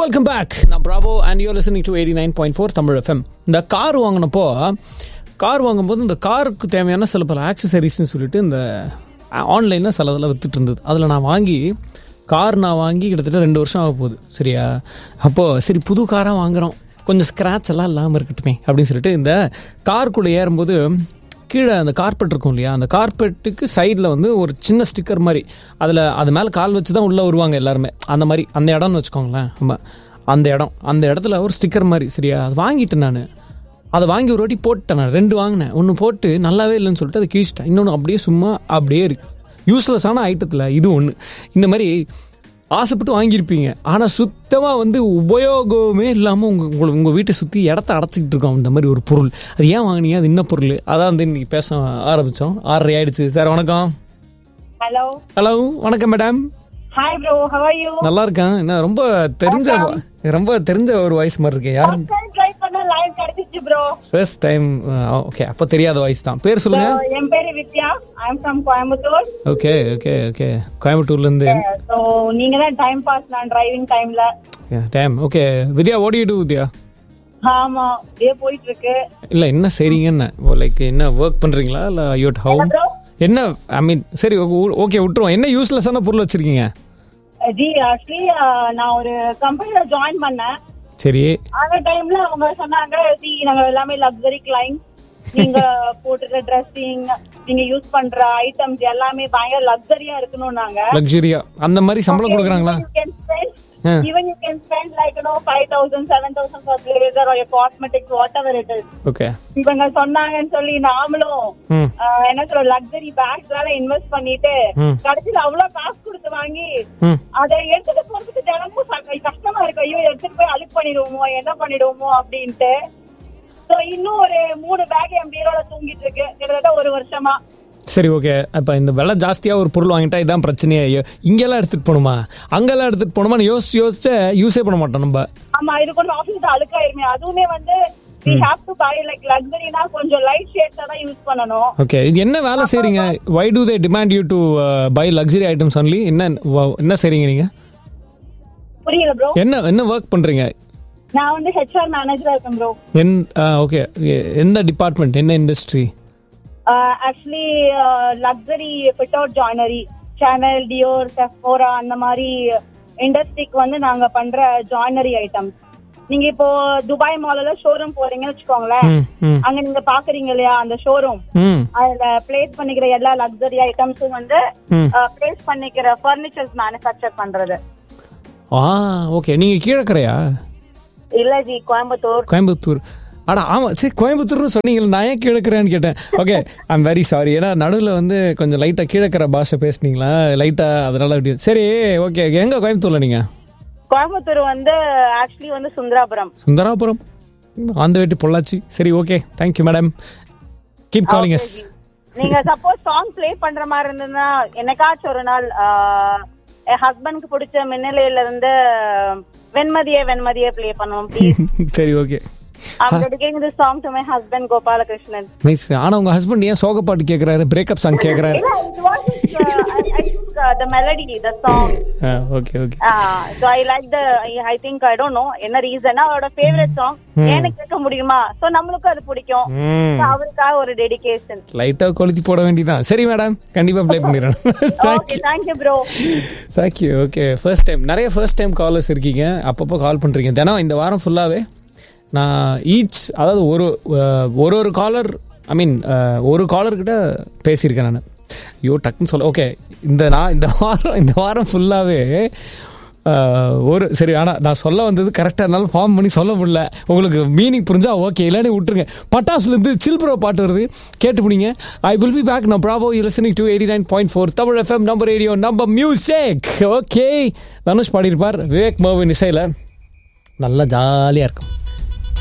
Welcome back நான் Bravo and you listening to eighty nine point four Tamil FM இந்த car வாங்கினப்போ car வாங்கும்போது இந்த காருக்கு தேவையான சில பல ஆக்சசரிஸ்னு சொல்லிட்டு இந்த ஆன்லைனில் சில இதெல்லாம் வித்துட்டு இருந்தது அதில் நான் வாங்கி கார் நான் வாங்கி கிட்டத்தட்ட ரெண்டு வருஷம் ஆக போகுது சரியா அப்போது சரி புது காராக வாங்குறோம் கொஞ்சம் ஸ்க்ராட்ச் எல்லாம் இல்லாமல் இருக்கட்டுமே அப்படின்னு சொல்லிட்டு இந்த காருக்குள்ளே ஏறும்போது கீழே அந்த கார்பெட் இருக்கும் இல்லையா அந்த கார்பெட்டுக்கு சைடில் வந்து ஒரு சின்ன ஸ்டிக்கர் மாதிரி அதில் அது மேலே கால் வச்சு தான் உள்ளே வருவாங்க எல்லாருமே அந்த மாதிரி அந்த இடம்னு வச்சுக்கோங்களேன் ஆமாம் அந்த இடம் அந்த இடத்துல ஒரு ஸ்டிக்கர் மாதிரி சரியா அது வாங்கிட்டேன் நான் அதை வாங்கி ஒரு வாட்டி போட்டேன் நான் ரெண்டு வாங்கினேன் ஒன்று போட்டு நல்லாவே இல்லைன்னு சொல்லிட்டு அதை கீழ்ச்சிட்டேன் இன்னொன்று அப்படியே சும்மா அப்படியே இருக்கு யூஸ்லெஸ்ஸான ஐட்டத்தில் இது ஒன்று இந்த மாதிரி ஆசைப்பட்டு வாங்கியிருப்பீங்க ஆனால் சுத்தமாக வந்து உபயோகமே இல்லாமல் உங்கள் உங்களை உங்கள் வீட்டை சுற்றி இடத்த அடைச்சிக்கிட்டு இருக்கோம் இந்த மாதிரி ஒரு பொருள் அது ஏன் வாங்கினீங்க அது என்ன பொருள் அதான் வந்து இன்னைக்கு பேச ஆரம்பித்தோம் ஆறரை ஆயிடுச்சு சார் வணக்கம் ஹலோ ஹலோ வணக்கம் madam hi bro how are you நல்லா இருக்கேன் என்ன ரொம்ப தெரிஞ்ச ரொம்ப தெரிஞ்ச ஒரு வாய்ஸ் மாதிரி இருக்கேன் யார் ட்ரை பண்ண லைன் கிடைச்சிச்சு ப்ரோ ஃபர்ஸ்ட் டைம் ஓகே அப்போ தெரியாத வாய்ஸ் தான் பேர் சொல்லுங்க என் பேரு Vidya I am from Coimbatore okay okay okay கோயம்புத்தூர்லேருந்து சோ நீங்க தான் டைம் பாஸ் நான் டிரைவிங் டைம்ல டேம் ஓகே வித்யா ஓடி டு வித்யா ஆமா அப்படியே போயிட்டு இருக்கு இல்லை என்ன செய்றீங்கன்னு லைக் என்ன ஒர்க் பண்ணுறீங்களா இல்லை யூட் ஹவு ப்ரோ என்ன ஐ மீன் சரி ஓகே விட்டுருவோம் என்ன யூஸ்லெஸ்ஸான பொருள் வச்சிருக்கீங்க ஜி ஆக்சுவலி நான் ஒரு கம்பெனில ஜாயின் பண்ணேன் சரி அந்த டைம்ல அவங்க சொன்னாங்க சி நாங்க எல்லாமே லக்ஸரி கிளைண்ட் நீங்க போட்டுக்கிற ட்ரெஸ்ஸிங் நீங்க யூஸ் பண்ற ஐட்டம்ஸ் எல்லாமே பயங்கர லக்ஸரியா இருக்கணும்னாங்க லக்ஸரியா அந்த மாதிரி சம்பளம் கொடுக்குறாங்களா You can spend, Yeah. even you can spend like you know five thousand, seven thousand for blazer or your cosmetics, whatever it is. Okay இவங்க சொன்னாங்கன்னு சொல்லி நாமளும் ம் ஆஹ், என்ன சொல்ற லக்ஸரி பேக்ஸ் எல்லாம் இன்வெஸ்ட் பண்ணிட்டு ம். கடைசியில அவ்வளவு காசு கொடுத்து வாங்கி ம் அதை எடுத்துட்டு போறதுக்கு தினமும் ச- கஷ்டமா இருக்கு ஐயோ எடுத்துட்டு போய் அழுக்கு பண்ணிடுவோமோ என்ன பண்ணிடுவோமோ அப்படின்ட்டு சோ இன்னும் ஒரு மூணு பேக் என் பீரோல தூங்கிட்டு இருக்கு கிட்டத்தட்ட ஒரு வருஷமா சரி ஓகே அப்போ இந்த விலை ஜாஸ்தியாக ஒரு பொருள் வாங்கிட்டா இதான் பிரச்சனையே ஐயோ இங்கெல்லாம் எடுத்துகிட்டு போகணுமா அங்கெல்லாம் எடுத்துகிட்டு போகணுமான்னு யோசிச்சு யோசிச்சு யூஸே பண்ண மாட்டோம் நம்ம ஆமா இது கொஞ்சம் ஆஃபீஸ் அழுக்காயிருமே அதுவுமே வந்து we have to buy like luxuryனா கொஞ்சம் லைட் ஷேட்ஸ் தான் யூஸ் பண்ணணும் ஓகே இது என்ன வேலை செய்றீங்க why do they demand you to buy luxury items only என்ன வ- என்ன செய்றீங்க நீங்கள் புரியல ப்ரோ என்ன என்ன ஒர்க் பண்ணுறீங்க நான் வந்து ஹெச்ஆர் மேனேஜரா இருக்கேன் ப்ரோ என் ஓகே எந்த டிபார்ட்மெண்ட் என்ன industry actually luxury fit out joinery channel Dior Sephora அந்த மாதிரி இண்டஸ்ட்ரிக்கு வந்து நாங்க பண்ற ஜாயினரி ஐட்டம்ஸ் நீங்க இப்போ துபாய் மால்ல ஷோரூம் போறீங்கன்னு வச்சுக்கோங்களேன் ம் ம் அங்க நீங்க பாக்குறீங்க இல்லையா அந்த ஷோரூம் ம் அதுல பிளேஸ் பண்ணிக்கிற எல்லா லக்ஸரி ஐட்டம்ஸும் வந்து ம். பிளேஸ் பண்ணிக்கிற ஃபர்னிச்சர்ஸ் மேனுஃபேக்சர் பண்றது ஆ ஓகே நீங்கள் கீழக்கரையா இல்ல ஜி கோயம்புத்தூர் கோயம்புத்தூர் அடா ஆமாம் சரி கோயம்புத்தூர்னு சொன்னீங்களா நான் ஏன் கீழக்கிறேன்னு கேட்டேன் ஓகே ஐம் வெரி சாரி ஏன்னா நடுவில் வந்து கொஞ்சம் லைட்டாக கீழக்கிற பாஷை பேசுனீங்களா லைட்டாக அதனால அப்படி சரி ஓகே எங்கே கோயம்புத்தூரில் நீங்கள் கோயம்புத்தூர் வந்து ஆக்சுவலி வந்து சுந்தராபுரம் சுந்தராபுரம் அந்த வெட்டி பொள்ளாச்சி சரி okay thank you madam keep calling yes நீங்க சப்போஸ் சாங் ப்ளே பண்ற மாதிரி இருந்ததுன்னா என்னைக்காச்சும் ஒரு நாள் ஆஹ், என் ஹஸ்பண்ட்க்கு பிடிச்ச மின்னலையில இருந்து வெண்மதியே வெண்மதியே ப்ளே பண்ணுவோம் ப்ளீஸ் சரி okay I'm dedicating this song to my husband Gopalakrishnan nice ஆனால் உங்கள் ஹஸ்பண்ட் ஏன் சோக பாட்டு கேட்குறாரு பிரேக்கப் சாங் கேட்குறாரு இல்ல it was uh, I, I think uh, the melody the song okay okay uh, so I like the I think I don't know என்ன reason அவரோட ஃபேவரட் சாங் ஏன்னு கேட்க முடியுமா சோ நம்மளுக்கும் அது பிடிக்கும் ம் So, அவருக்காக ஒரு டெடிகேஷன் லைட்டாக கொளுத்தி போட வேண்டியதான் சரி மேடம் கண்டிப்பாக ப்ளே பண்ணிடுறேன் okay thank you bro thank you okay first time நிறைய ஃபர்ஸ்ட் டைம் காலர்ஸ் இருக்கீங்க அப்பப்போ கால் பண்ணுறீங்க தினம் இந்த வாரம் ஃபுல்லாகவே நான் ஈச் அதாவது ஒரு அஹ், ஒரு ஒரு காலர் ஐ மீன் ஒரு காலர்கிட்ட பேசியிருக்கேன் நான் ஐயோ டக்குன்னு சொல்ல ஓகே இந்த நான் இந்த வாரம் இந்த வாரம் ஃபுல்லாகவே ஒரு சரி ஆனால் நான் சொல்ல வந்தது கரெக்டாக இருந்தாலும் ஃபார்ம் பண்ணி சொல்ல முடியல உங்களுக்கு மீனிங் புரிஞ்சா ஓகே இல்லைன்னு விட்டுருங்க பட்டாசுலேருந்து சில்ப்ரோ பாட்டு வருது கேட்டு முடிங்க ஐ வில் பி பேக் நான் Bravo you listening to eighty nine point four Tamil FM number radio number music okay Dhanush பாடியிருப்பார் விவேக் மோவின் இசையில் நல்லா ஜாலியாக இருக்கும்